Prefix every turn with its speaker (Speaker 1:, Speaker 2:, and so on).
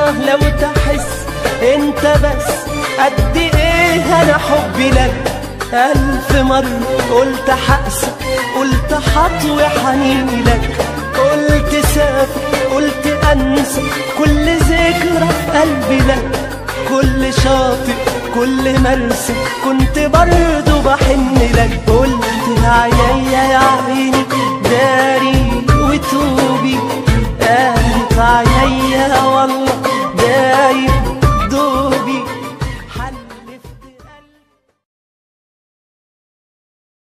Speaker 1: اه لو تحس انت بس قد ايه انا حبي لك ألف مرة قلت حقسى قلت حطوي حنيني لك قلت سافر قلت أنسى كل ذكرى في قلبي لك كل شاطئ كل مرسى كنت برضو بحن لك قلت يا عينيا يا عيني داري وتوبي